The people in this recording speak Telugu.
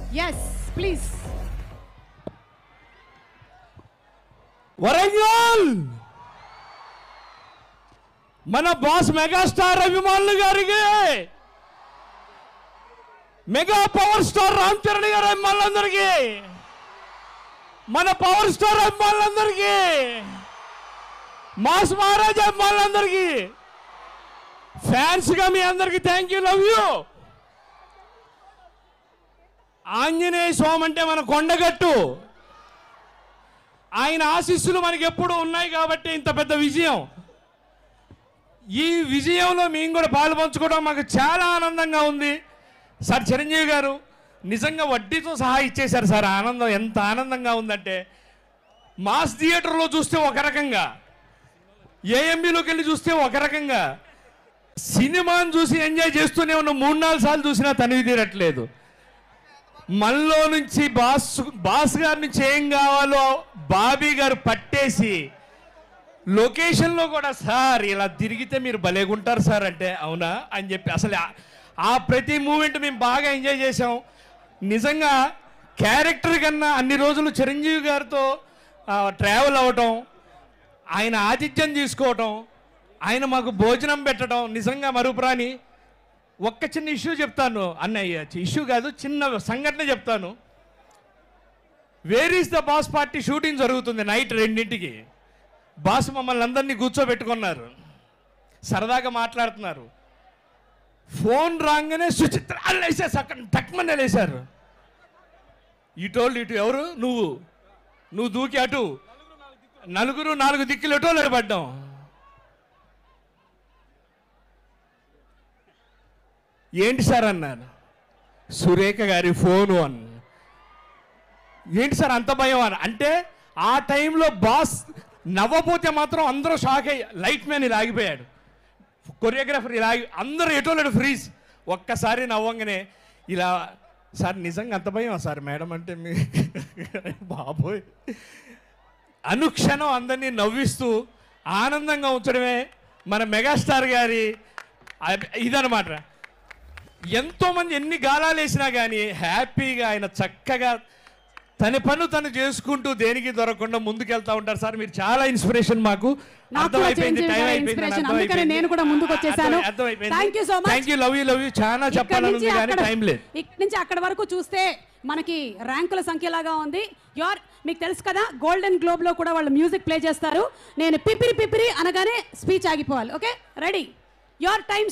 ఎస్ ప్లీజ్ వరంగల్ మన బాస్ మెగాస్టార్ అభిమానులు గారికి mega power star Ram Charan గారి అభిమానులందరికీ మన పవర్ స్టార్ అభిమానులందరికీ మాస్ మహారాజ్ అభిమానులందరికీ ఫ్యాన్స్ గా మీ అందరికీ thank you love you Anjaneya Swamy అంటే మన కొండగట్టు ఆయన ఆశీస్సులు మనకి ఎప్పుడు ఉన్నాయి కాబట్టి ఇంత పెద్ద విజయం ఈ విజయంలో మేము కూడా పాలు పంచుకోవడం మాకు చాలా ఆనందంగా ఉంది సార్ చిరంజీవి గారు నిజంగా వడ్డీతో సహా ఇచ్చేశారు సార్ ఆనందం ఎంత ఆనందంగా ఉందంటే మాస్ థియేటర్లో చూస్తే ఒక రకంగా ఏఎంబీలోకి వెళ్ళి చూస్తే ఒక రకంగా సినిమాను చూసి ఎంజాయ్ చేస్తూనే ఉన్న మూడు నాలుగు సార్లు చూసినా తనివి తీరట్లేదు మనలో నుంచి బాస్ బాస్ గారి నుంచి ఏం కావాలో బాబీ గారు పట్టేసి లొకేషన్లో కూడా సార్ ఇలా తిరిగితే మీరు భలేగుంటారు సార్ అంటే అవునా అని చెప్పి అసలు ఆ- ఆ ప్రతి మూమెంట్ మేము బాగా ఎంజాయ్ చేసాం నిజంగా క్యారెక్టర్ కన్నా అన్ని రోజులు చిరంజీవి గారితో ట్రావెల్ అవ్వటం ఆయన ఆతిథ్యం తీసుకోవటం ఆయన మాకు భోజనం పెట్టడం నిజంగా మరుపురాని ఒక్క చిన్న ఇష్యూ చెప్తాను అన్నయ్య ఇష్యూ కాదు చిన్న సంఘటన చెప్తాను where is the boss party shooting జరుగుతుంది నైట్ రెండింటికి బాస్ మమ్మల్ని అందరినీ కూర్చోబెట్టుకున్నారు సరదాగా మాట్లాడుతున్నారు ఫోన్ రాగానే సుచిత్రాలు వేసేసి అక్కడ టక్మని వేశారు ఇటోళ్ళు ఇటు ఎవరు నువ్వు నువ్వు దూకి అటు నలుగురు నాలుగు దిక్కులు ఎటోళ్ళు పడ్డాం ఏంటి సార్ అన్నాను సురేఖ గారి ఫోను అన్న ఏంటి సార్ అంత భయం అని అంటే ఆ టైంలో బాస్ నవ్వపోతే మాత్రం అందరూ షాక్ అయ్యి లైట్ మ్యాన్ ఇలా ఆగిపోయాడు కొరియోగ్రాఫర్ ఇలా ఆగి అందరూ ఎటోలేడు ఫ్రీజ్ ఒక్కసారి నవ్వంగానే ఇలా సార్ నిజంగా అంత భయం సార్ మేడం అంటే మీ బాబోయ్ అనుక్షణం అందరినీ నవ్విస్తూ ఆనందంగా ఉంచడమే మన మెగాస్టార్ గారి అబ్- ఇదనమాట ఎంతో మంది ఎన్ని గాలాలు వేసినా కానీ హ్యాపీగా ఆయన చక్కగా తన పను తను చేసుకుంటూ దేనికి దొరకకుండా ముందుకెళ్తా ఉంటారు సార్ మీరు చాలా ఇన్స్పిరేషన్ మాకు నాకు కూడా చిరంజీవి గారి inspiration. అందుకనే నేను కూడా ముందుకు వచ్చేసాను. Thank you so much. Thank you love you love you చాలా ఇక్కడ చెప్పాలని నుంచి ఉంది కానీ అక్కడ- టైం లేదు ఇక్కడి నుంచి అక్కడ వరకు చూస్తే మనకి ర్యాంకుల సంఖ్యలాగా ఉంది యోర్ మీకు తెలుసు కదా గోల్డెన్ గ్లోబ్ లో కూడా వాళ్ళు మ్యూజిక్ ప్లే చేస్తారు నేను పిపిరి పిపిరి అనగానే స్పీచ్ ఆగిపోవాలి ఓకే రెడీ యోర్ టైం